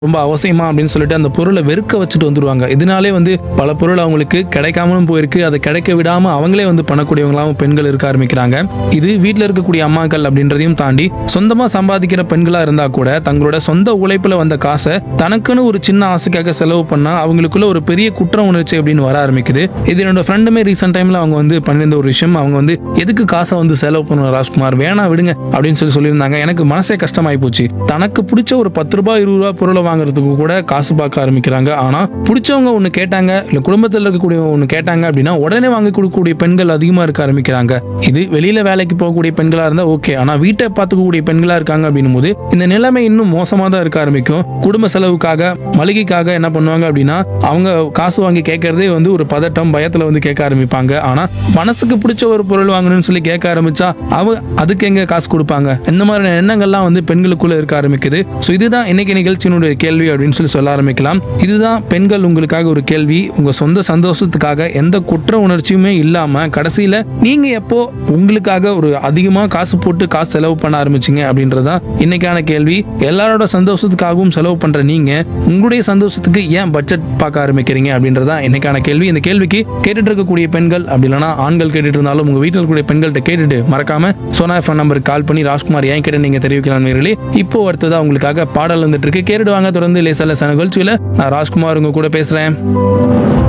ரொம்ப அவசியமா அப்படின்னு சொல்லிட்டு அந்த பொருளை வெறுக்க வச்சுட்டு வந்துருவாங்க இதனாலே வந்து பல பொருள் அவங்களுக்கு கிடைக்காமலும் போயிருக்கு அதை கிடைக்க விடாம அவங்களே வந்து பண்ணக்கூடியவங்களாவும் பெண்கள் இருக்க ஆரம்பிக்கிறாங்க இது வீட்டில் இருக்கக்கூடிய அம்மாக்கள் அப்படின்றதையும் தாண்டி சொந்தமா சம்பாதிக்கிற பெண்களா இருந்தா கூட தங்களோட சொந்த உழைப்புல வந்த காசை தனக்குன்னு ஒரு சின்ன ஆசைக்காக செலவு பண்ணா அவங்களுக்குள்ள ஒரு பெரிய குற்ற உணர்ச்சி அப்படின்னு வர ஆரம்பிக்குது இது என்னோட ஃப்ரெண்டுமே ரீசெண்ட் டைம்ல அவங்க வந்து பண்ணியிருந்த ஒரு விஷயம் அவங்க வந்து எதுக்கு காசை வந்து செலவு பண்ணுவோம் ராஜ்குமார் வேணா விடுங்க அப்படின்னு சொல்லி சொல்லியிருந்தாங்க எனக்கு மனசே கஷ்டமாயி போச்சு தனக்கு பிடிச்ச ஒரு பத்து ரூபாய் இருபது ரூபாய் பொருளை வாங்குறதுக்கு கூட காசு பார்க்க ஆரம்பிக்கிறாங்க ஆனா பிடிச்சவங்க ஒண்ணு கேட்டாங்க இல்ல குடும்பத்தில் இருக்கக்கூடிய ஒண்ணு கேட்டாங்க அப்படின்னா உடனே வாங்கி கொடுக்கக்கூடிய பெண்கள் அதிகமா இருக்க ஆரம்பிக்கிறாங்க இது வெளியில வேலைக்கு போகக்கூடிய பெண்களா இருந்தா ஓகே ஆனா வீட்டை பார்த்துக்கக்கூடிய பெண்களா இருக்காங்க அப்படின்னும் போது இந்த நிலைமை இன்னும் மோசமா தான் இருக்க ஆரம்பிக்கும் குடும்ப செலவுக்காக மளிகைக்காக என்ன பண்ணுவாங்க அப்படின்னா அவங்க காசு வாங்கி கேட்கறதே வந்து ஒரு பதட்டம் பயத்துல வந்து கேட்க ஆரம்பிப்பாங்க ஆனா மனசுக்கு பிடிச்ச ஒரு பொருள் வாங்கணும்னு சொல்லி கேட்க ஆரம்பிச்சா அவ அதுக்கு எங்க காசு கொடுப்பாங்க இந்த மாதிரியான எண்ணங்கள்லாம் வந்து பெண்களுக்குள்ள இருக்க ஆரம்பிக்குது ஸோ இதுதான் இன்னைக்கு நிகழ்ச்சியினுடைய கேள்வி அப்படின்னு சொல்லி சொல்ல ஆரம்பிக்கலாம் இதுதான் பெண்கள் உங்களுக்காக ஒரு கேள்வி உங்க சொந்த சந்தோஷத்துக்காக எந்த குற்ற உணர்ச்சியுமே இல்லாம கடைசியில நீங்க எப்போ உங்களுக்காக ஒரு அதிகமா காசு போட்டு காசு செலவு பண்ண ஆரம்பிச்சீங்க அப்படின்றதுதான் இன்னைக்கான கேள்வி எல்லாரோட சந்தோஷத்துக்காகவும் செலவு பண்ற நீங்க உங்களுடைய சந்தோஷத்துக்கு ஏன் பட்ஜெட் பார்க்க ஆரம்பிக்கிறீங்க அப்படின்றதா இன்னைக்கான கேள்வி இந்த கேள்விக்கு கேட்டுட்டு இருக்கக்கூடிய பெண்கள் அப்படி இல்லைன்னா ஆண்கள் கேட்டுட்டு இருந்தாலும் உங்க வீட்டில் இருக்கக்கூடிய பெண்கள்கிட்ட கேட்டுட்டு மறக்காம சோனா ஃபோன் நம்பருக்கு கால் பண்ணி ராஜ்குமார் ஏன் கேட்டு நீங்க தெரிவிக்கலாம் நேயர்களே இப்போ அடுத்ததா உங்களுக்காக பாடல் வந்துட்டு இருக்கு கேட்டுடுவாங்க தொடர்ந்து லேசால சன நிகழ்ச்சியில நான் ராஜ்குமார் உங்க கூட பேசுறேன்